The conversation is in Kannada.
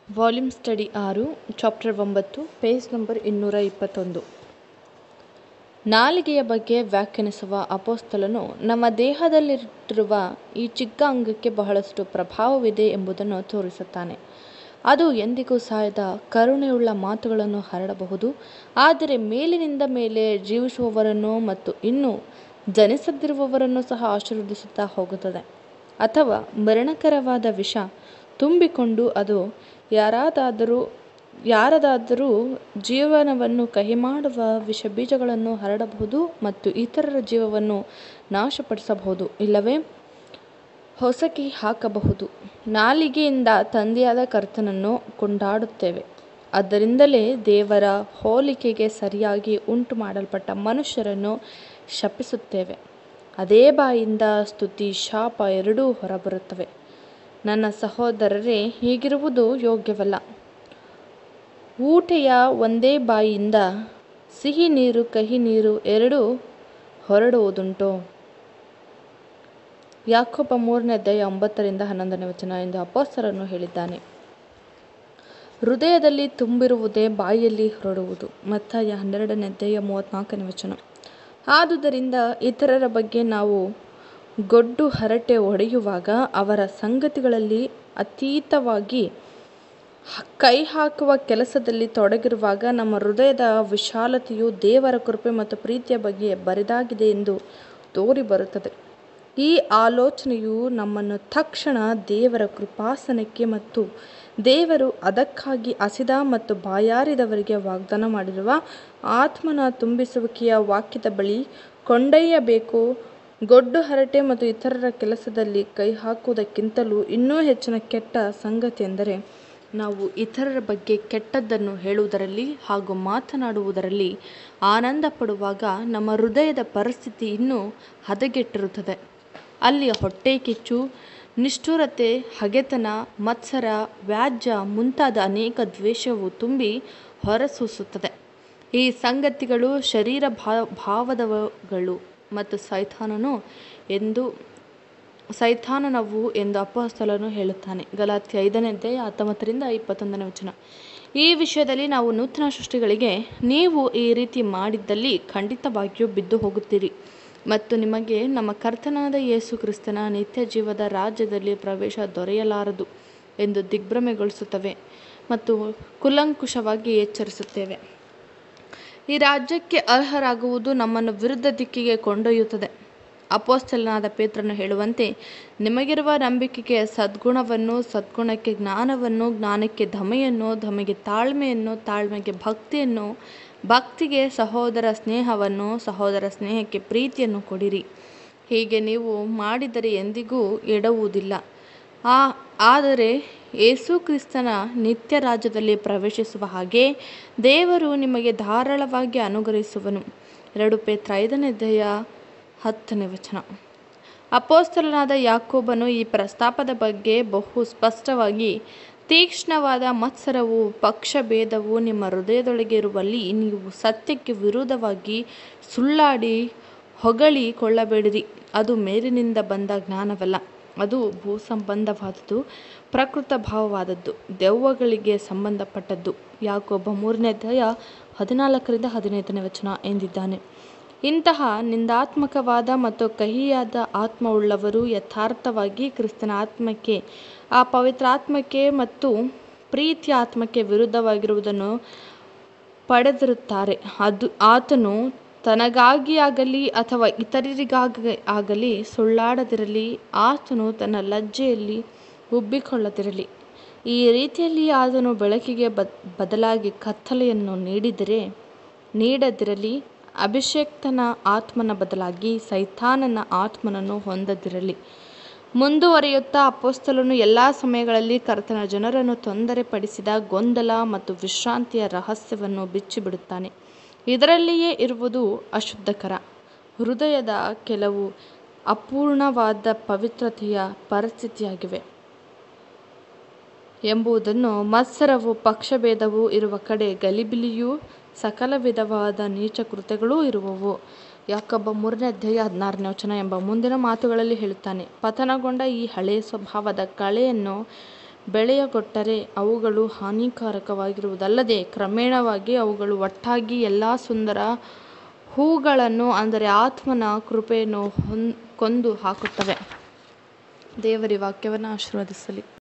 ವಾಲ್ಯೂಮ್ ಸ್ಟಡಿ ಆರು ಚಾಪ್ಟರ್ ಒಂಬತ್ತು ಪೇಜ್ ನಂಬರ್ ಇನ್ನೂರ ಇಪ್ಪತ್ತೊಂದು ನಾಲಿಗೆಯ ಬಗ್ಗೆ ವ್ಯಾಖ್ಯಾನಿಸುವ ಅಪೊಸ್ತಲನು ನಮ್ಮ ದೇಹದಲ್ಲಿರುವ ಈ ಚಿಕ್ಕ ಅಂಗಕ್ಕೆ ಬಹಳಷ್ಟು ಪ್ರಭಾವವಿದೆ ಎಂಬುದನ್ನು ತೋರಿಸುತ್ತಾನೆ ಅದು ಎಂದಿಗೂ ಸಾಯದ ಕರುಣೆಯುಳ್ಳ ಮಾತುಗಳನ್ನು ಹರಡಬಹುದು ಆದರೆ ಮೇಲಿನಿಂದ ಮೇಲೆ ಜೀವಿಸುವವರನ್ನು ಮತ್ತು ಇನ್ನೂ ಜನಿಸದಿರುವವರನ್ನು ಸಹ ಆಶೀರ್ವದಿಸುತ್ತಾ ಹೋಗುತ್ತದೆ ಅಥವಾ ಮರಣಕರವಾದ ವಿಷ ತುಂಬಿಕೊಂಡು ಅದು ಯಾರದಾದರೂ ಯಾರದಾದರೂ ಜೀವನವನ್ನು ಕಹಿಮಾಡುವ ವಿಷಬೀಜಗಳನ್ನು ಹರಡಬಹುದು ಮತ್ತು ಇತರರ ಜೀವವನ್ನು ನಾಶಪಡಿಸಬಹುದು ಇಲ್ಲವೇ ಹೊಸಕಿ ಹಾಕಬಹುದು ನಾಲಿಗೆಯಿಂದ ತಂದೆಯಾದ ಕರ್ತನನ್ನು ಕೊಂಡಾಡುತ್ತೇವೆ ಆದ್ದರಿಂದಲೇ ದೇವರ ಹೋಲಿಕೆಗೆ ಸರಿಯಾಗಿ ಉಂಟು ಮಾಡಲ್ಪಟ್ಟ ಮನುಷ್ಯರನ್ನು ಶಪಿಸುತ್ತೇವೆ ಅದೇ ಬಾಯಿಂದ ಸ್ತುತಿ ಶಾಪ ಎರಡೂ ಹೊರಬರುತ್ತವೆ ನನ್ನ ಸಹೋದರರೇ ಹೀಗಿರುವುದು ಯೋಗ್ಯವಲ್ಲ ಊಟೆಯ ಒಂದೇ ಬಾಯಿಯಿಂದ ಸಿಹಿ ನೀರು ಕಹಿ ನೀರು ಎರಡೂ ಹೊರಡುವುದುಂಟೋ ಯಾಕೊಬ್ಬ ಮೂರನೇ ಅಧ್ಯಾಯ ಒಂಬತ್ತರಿಂದ ಹನ್ನೊಂದನೇ ವಚನ ಎಂದು ಅಪೋಸ್ತಲನು ಹೇಳಿದ್ದಾನೆ ಹೃದಯದಲ್ಲಿ ತುಂಬಿರುವುದೇ ಬಾಯಲ್ಲಿ ಹೊರಡುವುದು ಮತ್ತಾಯ ಹನ್ನೆರಡನೇ ಅಧ್ಯಾಯ ಮೂವತ್ತ್ನಾಲ್ಕನೇ ವಚನ ಆದುದರಿಂದ ಇತರರ ಬಗ್ಗೆ ನಾವು ಗೊಡ್ಡು ಹರಟೆ ಹೊಡೆಯುವಾಗ ಅವರ ಸಂಗತಿಗಳಲ್ಲಿ ಅತೀತವಾಗಿ ಕೈ ಹಾಕುವ ಕೆಲಸದಲ್ಲಿ ತೊಡಗಿರುವಾಗ ನಮ್ಮ ಹೃದಯದ ವಿಶಾಲತೆಯು ದೇವರ ಕೃಪೆ ಮತ್ತು ಪ್ರೀತಿಯ ಬಗ್ಗೆ ಬರಿದಾಗಿದೆ ಎಂದು ತೋರಿ ಬರುತ್ತದೆ ಈ ಆಲೋಚನೆಯು ನಮ್ಮನ್ನು ತಕ್ಷಣ ದೇವರ ಕೃಪಾಸನಕ್ಕೆ ಮತ್ತು ದೇವರು ಅದಕ್ಕಾಗಿ ಹಸಿದ ಮತ್ತು ಬಾಯಾರಿದವರಿಗೆ ವಾಗ್ದಾನ ಮಾಡಿರುವ ಆತ್ಮನ ತುಂಬಿಸುವಿಕೆಯ ವಾಕ್ಯದ ಬಳಿ ಕೊಂಡೊಯ್ಯಬೇಕು ಗೊಡ್ಡು ಹರಟೆ ಮತ್ತು ಇತರರ ಕೆಲಸದಲ್ಲಿ ಕೈ ಹಾಕುವುದಕ್ಕಿಂತಲೂ ಇನ್ನೂ ಹೆಚ್ಚಿನ ಕೆಟ್ಟ ಸಂಗತಿಯೆಂದರೆ ನಾವು ಇತರರ ಬಗ್ಗೆ ಕೆಟ್ಟದ್ದನ್ನು ಹೇಳುವುದರಲ್ಲಿ ಹಾಗೂ ಮಾತನಾಡುವುದರಲ್ಲಿ ಆನಂದ ಪಡುವಾಗ ನಮ್ಮ ಹೃದಯದ ಪರಿಸ್ಥಿತಿ ಇನ್ನೂ ಹದಗೆಟ್ಟಿರುತ್ತದೆ ಅಲ್ಲಿ ಹೊಟ್ಟೆ ಕಿಚ್ಚು ನಿಷ್ಠುರತೆ ಹಗೆತನ ಮತ್ಸರ ವ್ಯಾಜ್ಯ ಮುಂತಾದ ಅನೇಕ ದ್ವೇಷವು ತುಂಬಿ ಹೊರಸೂಸುತ್ತದೆ ಈ ಸಂಗತಿಗಳು ಶರೀರ ಭಾವದವುಗಳು ಮತ್ತು ಸೈತಾನನು ಎಂದು ಸೈತಾನನವು ಎಂದು ಅಪೊಸ್ತಲನು ಹೇಳುತ್ತಾನೆ ಗಲಾತ್ಯ ಐದನೇ ಅಧ್ಯಾಯ ಹತ್ತೊಂಬತ್ತರಿಂದ ಇಪ್ಪತ್ತೊಂದನೇ ವಚನ ಈ ವಿಷಯದಲ್ಲಿ ನಾವು ನೂತನ ಸೃಷ್ಟಿಗಳಿಗೆ ನೀವು ಈ ರೀತಿ ಮಾಡಿದ್ದಲ್ಲಿ ಖಂಡಿತವಾಗಿಯೂ ಬಿದ್ದು ಹೋಗುತ್ತೀರಿ ಮತ್ತು ನಿಮಗೆ ನಮ್ಮ ಕರ್ತನಾದ ಯೇಸು ಕ್ರಿಸ್ತನ ನಿತ್ಯ ಜೀವದ ರಾಜ್ಯದಲ್ಲಿ ಪ್ರವೇಶ ದೊರೆಯಲಾರದು ಎಂದು ದಿಗ್ಭ್ರಮೆಗೊಳಿಸುತ್ತವೆ ಮತ್ತು ಕುಲಂಕುಷವಾಗಿ ಎಚ್ಚರಿಸುತ್ತೇವೆ ಈ ರಾಜ್ಯಕ್ಕೆ ಅರ್ಹರಾಗುವುದು ನಮ್ಮನ್ನು ವಿರುದ್ಧ ದಿಕ್ಕಿಗೆ ಕೊಂಡೊಯ್ಯುತ್ತದೆ ಅಪೋಸ್ತಲನಾದ ಪೇತ್ರನು ಹೇಳುವಂತೆ ನಿಮಗಿರುವ ನಂಬಿಕೆಗೆ ಸದ್ಗುಣವನ್ನು ಸದ್ಗುಣಕ್ಕೆ ಜ್ಞಾನವನ್ನು ಜ್ಞಾನಕ್ಕೆ ದಮೆಯನ್ನು ದಮೆಗೆ ತಾಳ್ಮೆಯನ್ನು ತಾಳ್ಮೆಗೆ ಭಕ್ತಿಯನ್ನು ಭಕ್ತಿಗೆ ಸಹೋದರ ಸ್ನೇಹವನ್ನು ಸಹೋದರ ಸ್ನೇಹಕ್ಕೆ ಪ್ರೀತಿಯನ್ನು ಕೊಡಿರಿ ಹೀಗೆ ನೀವು ಮಾಡಿದರೆ ಎಂದಿಗೂ ಎಡವುವುದಿಲ್ಲ ಆ ಆದರೆ ಯೇಸು ಕ್ರಿಸ್ತನ ನಿತ್ಯ ರಾಜ್ಯದಲ್ಲಿ ಪ್ರವೇಶಿಸುವ ಹಾಗೆ ದೇವರು ನಿಮಗೆ ಧಾರಾಳವಾಗಿ ಅನುಗ್ರಹಿಸುವನು ಎರಡು ಪೇತ್ರ ಐದನೇ ಅಧ್ಯಾಯ ಹತ್ತನೇ ವಚನ ಅಪೋಸ್ತಲನಾದ ಯಾಕೋಬನು ಈ ಪ್ರಸ್ತಾಪದ ಬಗ್ಗೆ ಬಹು ಸ್ಪಷ್ಟವಾಗಿ ತೀಕ್ಷ್ಣವಾದ ಮತ್ಸರವು ಪಕ್ಷಭೇದವು ನಿಮ್ಮ ಹೃದಯದೊಳಗೆ ಇರುವಲ್ಲಿ ನೀವು ಸತ್ಯಕ್ಕೆ ವಿರೋಧವಾಗಿ ಸುಳ್ಳಾಡಿ ಹೊಗಳಿ ಕೊಳ್ಳಬೇಡಿರಿ ಅದು ಮೇಲಿನಿಂದ ಬಂದ ಜ್ಞಾನವಲ್ಲ ಅದು ಭೂ ಸಂಬಂಧವಾದದ್ದು ಪ್ರಕೃತ ಭಾವವಾದದ್ದು ದೆವ್ವಗಳಿಗೆ ಸಂಬಂಧಪಟ್ಟದ್ದು ಯಾಕೊಬ್ಬ ಮೂರನೇ ಅಧ್ಯಾಯ ಹದಿನಾಲ್ಕರಿಂದ ಹದಿನೈದನೇ ವಚನ ಎಂದಿದ್ದಾನೆ ಇಂತಹ ನಿಂದಾತ್ಮಕವಾದ ಮತ್ತು ಕಹಿಯಾದ ಆತ್ಮವುಳ್ಳವರು ಯಥಾರ್ಥವಾಗಿ ಕ್ರಿಸ್ತನ ಆತ್ಮಕ್ಕೆ ಆ ಪವಿತ್ರಾತ್ಮಕ್ಕೆ ಮತ್ತು ಪ್ರೀತಿಯ ಆತ್ಮಕ್ಕೆ ವಿರುದ್ಧವಾಗಿರುವುದನ್ನು ಪಡೆದಿರುತ್ತಾರೆ ಅದು ಆತನು ತನಗಾಗಿ ಆಗಲಿ ಅಥವಾ ಇತರರಿಗಾಗಿ ಆಗಲಿ ಸುಳ್ಳಾಡದಿರಲಿ ಆತನು ತನ್ನ ಲಜ್ಜೆಯಲ್ಲಿ ಉಬ್ಬಿಕೊಳ್ಳದಿರಲಿ ಈ ರೀತಿಯಲ್ಲಿ ಆತನು ಬೆಳಕಿಗೆ ಬದಲಾಗಿ ಕತ್ತಲೆಯನ್ನು ನೀಡಿದರೆ ನೀಡದಿರಲಿ ಅಭಿಷೇಕ್ತನ ಆತ್ಮನ ಬದಲಾಗಿ ಸೈತಾನನ ಆತ್ಮನನ್ನು ಹೊಂದದಿರಲಿ ಮುಂದುವರಿಯುತ್ತಾ ಅಪೋಸ್ತಲನು ಎಲ್ಲ ಸಮಯಗಳಲ್ಲಿ ಕರ್ತನ ಜನರನ್ನು ತೊಂದರೆ ಪಡಿಸಿದ ಗೊಂದಲ ಮತ್ತು ವಿಶ್ರಾಂತಿಯ ರಹಸ್ಯವನ್ನು ಬಿಚ್ಚಿಬಿಡುತ್ತಾನೆ ಇದರಲ್ಲಿಯೇ ಇರುವುದು ಅಶುದ್ಧಕರ ಹೃದಯದ ಕೆಲವು ಅಪೂರ್ಣವಾದ ಪವಿತ್ರತೆಯ ಪರಿಸ್ಥಿತಿಯಾಗಿವೆ ಎಂಬುದನ್ನು ಮತ್ಸರವು ಪಕ್ಷಭೇದವು ಇರುವ ಕಡೆ ಗಲಿಬಿಲಿಯೂ ಸಕಲ ವಿಧವಾದ ನೀಚ ಕೃತ್ಯಗಳೂ ಇರುವವು ಯಾಕೊಬ್ಬ ಮೂರನೇ ಅಧ್ಯಾಯ ಹದಿನಾರನೇ ವಚನ ಎಂಬ ಮುಂದಿನ ಮಾತುಗಳಲ್ಲಿ ಹೇಳುತ್ತಾನೆ ಪತನಗೊಂಡ ಈ ಹಳೆಯ ಸ್ವಭಾವದ ಕಳೆಯನ್ನು ಬೆಳೆಯಗೊಟ್ಟರೆ ಅವುಗಳು ಹಾನಿಕಾರಕವಾಗುವುದಲ್ಲದೆ ಕ್ರಮೇಣವಾಗಿ ಅವುಗಳು ಒಟ್ಟಾಗಿ ಎಲ್ಲ ಸುಂದರ ಹೂವುಗಳನ್ನು ಅಂದರೆ ಆತ್ಮನ ಕೃಪೆಯನ್ನು ಕೊಂದು ಹಾಕುತ್ತವೆ ದೇವರ ವಾಕ್ಯವನ್ನು ಆಶೀರ್ವದಿಸಲಿ